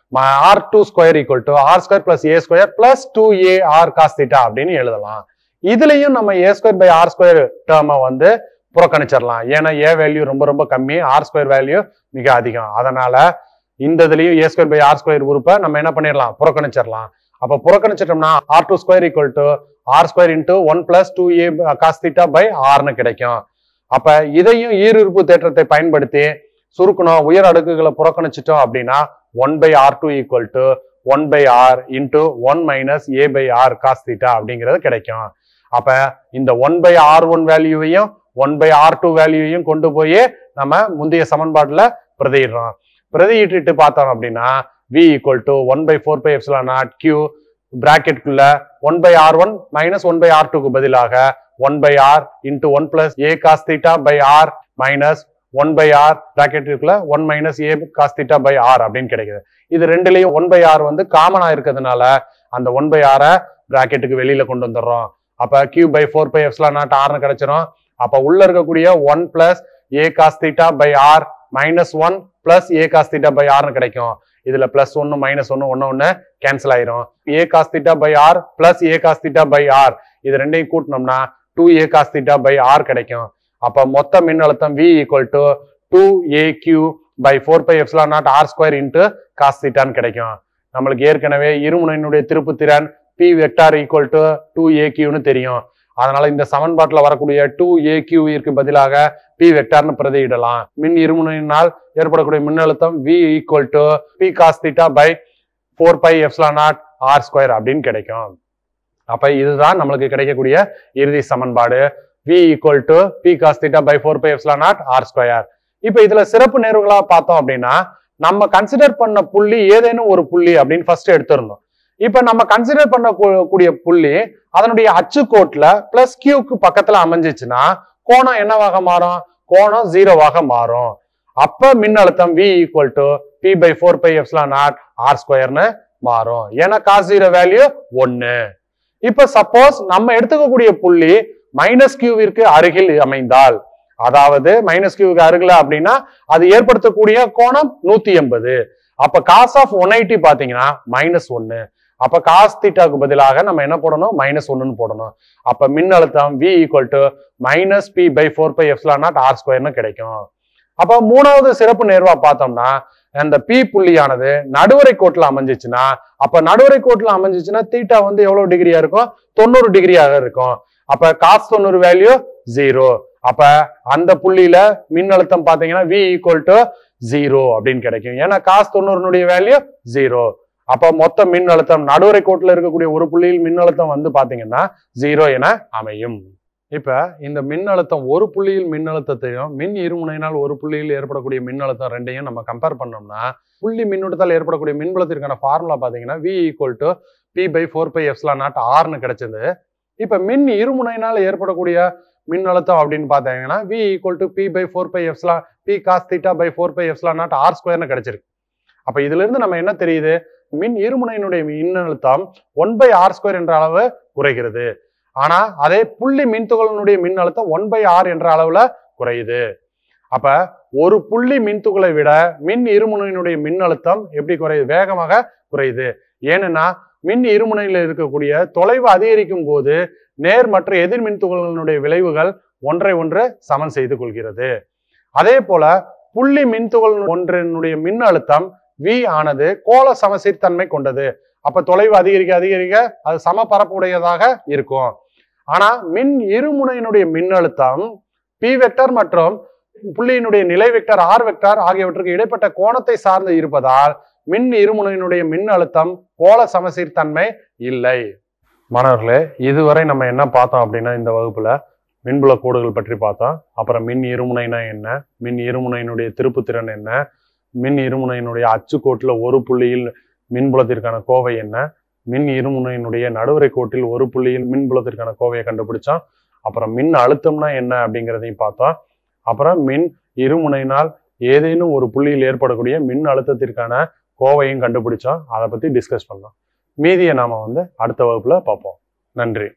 R two square equal to R square plus A square plus two A R cos theta அப்படின்னு எழுதலாம் இதுலயும் நம்ம A square by R square டேர்மை வந்து புறக்கணிச்சிடலாம் ஏன்னா ஏ வேல்யூ ரொம்ப ரொம்ப கம்மி ஆர் ஸ்கொயர் வேல்யூ மிக அதிகம் அதனால இந்த இதுலயும் A square by R square உறுப்பை நம்ம என்ன பண்ணிடலாம் புறக்கணிச்சிடலாம் அப்ப புறக்கணிச்சிட்டோம்னா R two square equal to R square into one plus two A cos theta by ஆர்னு கிடைக்கும் அப்ப இதையும் ஈருறுப்பு தேற்றத்தை பயன்படுத்தி சுருக்கணும் உயர் அடுக்குகளை புறக்கணிச்சிட்டோம் அப்படின்னா one by R two equal to one by R into one minus A by R cos theta அப்படிங்கிறது கிடைக்கும் அப்ப இந்த ஒன் பை ஆர் ஒன் வேல்யூவையும் ஒன் பை ஆர் டூ வேல்யூவையும் கொண்டு போய் நம்ம முந்தைய சமன்பாட்டுல பிரதியிடுறோம் பிரதியிட்டு பார்த்தோம் அப்படின்னா V equal to one by four pi epsilon naught Q பிராக்கெட்குள்ள one by R one minus one by R டூக்கு பதிலாக one by R into one plus A cos theta by R minus one by R பிராக்கெட்டுக்குள்ள one minus A cos theta by R அப்படின்னு கிடைக்குது இது ரெண்டுலயும் one by R வந்து காமனா இருக்கிறதுனால அந்த ஒன் பை ஆரை பிராக்கெட்டுக்கு வெளியில கொண்டு வந்துடுறோம் அப்ப Q by four pi epsilon naught ஆர்னு கிடைச்சிரும் அப்ப உள்ள இருக்கக்கூடிய one plus A cos theta by R minus one plus A cos theta by ஆர்னு கிடைக்கும் இதுல பிளஸ் ஒன்னு மைனஸ் ஒன்னு ஒன்னு ஒன்னு கேன்சல் ஆயிரும் A cos theta by R plus A cos theta by R இது ரெண்டையும் கூட்டினோம்னா two A cos theta by R கிடைக்கும் அப்ப மொத்த மின்னழுத்தம் V equal to two A Q by four pi epsilon naught R square into cos தீட்டான்னு கிடைக்கும் நம்மளுக்கு ஏற்கனவே இருமுனையினுடைய திருப்பு திறன் P vector equal to two A கியூன்னு தெரியும் அதனால இந்த சமன்பாட்டில் வரக்கூடிய டூ ஏ கியூவிற்கு பதிலாக பி வெக்டார்னு பிரதியிடலாம் மின் இருமுனையினால் ஏற்படக்கூடிய மின்னழுத்தம் V equal to P cos theta by four pi epsilon naught R square அப்படின்னு கிடைக்கும் அப்ப இதுதான் நம்மளுக்கு கிடைக்கக்கூடிய இறுதி சமன்பாடு V equal to P cos theta by four pi epsilon naught R square இப்ப இதுல சிறப்பு நேர்வுகளா பார்த்தோம் அப்படின்னா நம்ம கன்சிடர் பண்ண புள்ளி ஏதேனும் ஒரு புள்ளி அப்படின்னு ஃபர்ஸ்ட் எடுத்திருந்தோம் இப்ப நம்ம கன்சிடர் பண்ண கூ- கூடிய புள்ளி அதனுடைய அச்சுக்கோட்டுல பிளஸ் கியூக்கு பக்கத்துல அமைஞ்சிச்சுன்னா கோணம் என்னவாக மாறும் கோணம் ஜீரோவாக மாறும் அப்ப மின்னழுத்தம் V equal to P by four pi epsilon naught R ஸ்கொயர்னு மாறும் ஏன்னா காஸ் ஜீரோ வேல்யூ ஒன்னு இப்ப சப்போஸ் நம்ம எடுத்துக்கக்கூடிய புள்ளி மைனஸ் கியூவிற்கு அருகில் அமைந்தால் அதாவது மைனஸ் கியூவுக்கு அருகில அப்படின்னா அது ஏற்படுத்தக்கூடிய கோணம் நூத்தி எண்பது அப்ப காஸ் ஆஃப் ஒன் எயிட்டி பாத்தீங்கன்னா மைனஸ் ஒன்னு அப்ப காஸ் தீட்டாக்கு பதிலாக நம்ம என்ன போடணும் மைனஸ் ஒன்னு போடணும் அப்ப மின்னழுத்தம் V equal to minus P by four pi epsilon naught R ஸ்கொயர்னு கிடைக்கும் அப்ப மூணாவது சிறப்பு நேர்வா பார்த்தோம்னா அந்த பி புள்ளியானது நடுவரை கோட்டுல அமைஞ்சிச்சுன்னா அப்ப நடுவரை கோட்டுல அமைஞ்சிச்சுன்னா தீட்டா வந்து எவ்வளவு டிகிரியா இருக்கும் தொண்ணூறு டிகிரியாக இருக்கும் அப்ப காஸ் தொண்ணூறு வேல்யூ ஜீரோ அப்ப அந்த புள்ளியில மின்னழுத்தம் பாத்தீங்கன்னா வி ஈக்குவல் டு ஜீரோ அப்படின்னு கிடைக்கும் ஏன்னா காஸ் தொண்ணூறுனுடைய வேல்யூ ஜீரோ அப்ப மொத்த மின்னழுத்தம் நடுவரை கோட்டுல இருக்கக்கூடிய ஒரு புள்ளியில் மின்னழுத்தம் வந்து பாத்தீங்கன்னா ஜீரோ என அமையும் இப்ப இந்த மின்னழுத்தம் ஒரு புள்ளியில் மின்னழுத்தத்தையும் மின் இருமுனையினால் ஒரு புள்ளியில் ஏற்படக்கூடிய மின்னழுத்தம் ரெண்டையும் நம்ம கம்பேர் பண்ணோம்னா புள்ளி மின்னூட்டத்தால் ஏற்படக்கூடிய மின்புலத்திற்கான ஃபார்முலா பாத்தீங்கன்னா V equal to P by four pi epsilon naught ஆர்னு கிடைச்சது இப்ப மின் இருமுனையினால் ஏற்படக்கூடிய மின்னழுத்தம் அப்படின்னு பார்த்தீங்கன்னா V equal to P by four pi epsilon P cos theta by four pi epsilon naught R ஸ்கொயர்னு கிடைச்சிருக்கு அப்ப இதுல இருந்து நம்ம என்ன தெரியுது மின் இருமுனையினுடைய மின்னழுத்தம் ஒன் பை ஆர் ஸ்கொயர் என்ற அளவு குறைகிறது ஆனா அதே புள்ளி மின்துகளினுடைய மின்னழுத்தம் ஒன் பை ஆர் என்ற அளவுல குறையுது அப்ப ஒரு புள்ளி மின்துகளை விட மின் இருமுனையினுடைய மின்னழுத்தம் எப்படி குறையுது வேகமாக குறையுது ஏன்னா மின் இருமுனையில் இருக்கக்கூடிய தொலைவு அதிகரிக்கும் போது நேர் மற்றும் எதிர் மின்துகளினுடைய விளைவுகள் ஒன்றை ஒன்று சமன் செய்து கொள்கிறது அதே போல புள்ளி மின்துகள் ஒன்றினுடைய மின்னழுத்தம் வி ஆனது கோள சமசீர்தன்மை கொண்டது அப்ப தொலைவு அதிகரிக்க அதிகரிக்க அது சம பரப்புடையதாக இருக்கும் ஆனா மின் இருமுனையினுடைய மின்னழுத்தம் பி வெக்டர் மற்றும் புள்ளியினுடைய நிலை வெக்டர் ஆர் வெக்டர் ஆகியவற்றுக்கு இடைப்பட்ட கோணத்தை சார்ந்து இருப்பதால் மின் இருமுனையினுடைய மின்னழுத்தம் கோள சமசீர்தன்மை இல்லை மாணவர்களே இதுவரை நம்ம என்ன பார்த்தோம் அப்படின்னா இந்த வகுப்புல மின்புல கோடுகள் பற்றி பார்த்தோம் அப்புறம் மின் இருமுனைனா என்ன மின் இருமுனையினுடைய திருப்புத்திறன் என்ன மின் இருமுனையினுடைய அச்சுக்கோட்டில் ஒரு புள்ளியில் மின்புலத்திற்கான கோவை என்ன மின் இருமுனையினுடைய நடுவரை கோட்டில் ஒரு புள்ளியில் மின்புலத்திற்கான கோவையை கண்டுபிடிச்சோம் அப்புறம் மின் அழுத்தம்னா என்ன அப்படிங்கிறதையும் பார்த்தோம் அப்புறம் மின் இருமுனையினால் ஏதேனும் ஒரு புள்ளியில் ஏற்படக்கூடிய மின் அழுத்தத்திற்கான கோவையும் கண்டுபிடிச்சோம் அதை பத்தி டிஸ்கஸ் பண்ணோம் மீதியை நாம வந்து அடுத்த வகுப்புல பார்ப்போம் நன்றி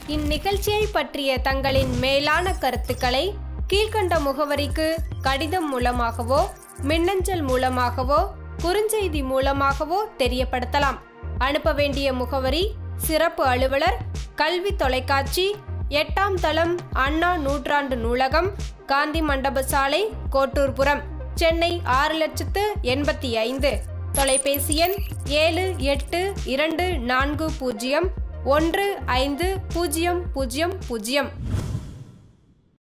இந்நிகழ்ச்சியை பற்றிய தங்களின் மேலான கருத்துக்களை கீழ்க்கண்ட முகவரிக்கு கடிதம் மூலமாகவோ மின்னஞ்சல் மூலமாகவோ குறுஞ்செய்தி மூலமாகவோ தெரியப்படுத்தலாம் அனுப்ப வேண்டிய முகவரி சிறப்பு அலுவலர் கல்வி தொலைக்காட்சி எட்டாம் தளம் அண்ணா நூற்றாண்டு நூலகம் காந்தி மண்டப சாலை கோட்டூர்புரம் சென்னை ஆறு லட்சத்து எண்பத்தி ஐந்து தொலைபேசி எண் ஏழு எட்டு இரண்டு நான்கு பூஜ்ஜியம் ஒன்று ஐந்து பூஜ்ஜியம் பூஜ்ஜியம் பூஜ்ஜியம்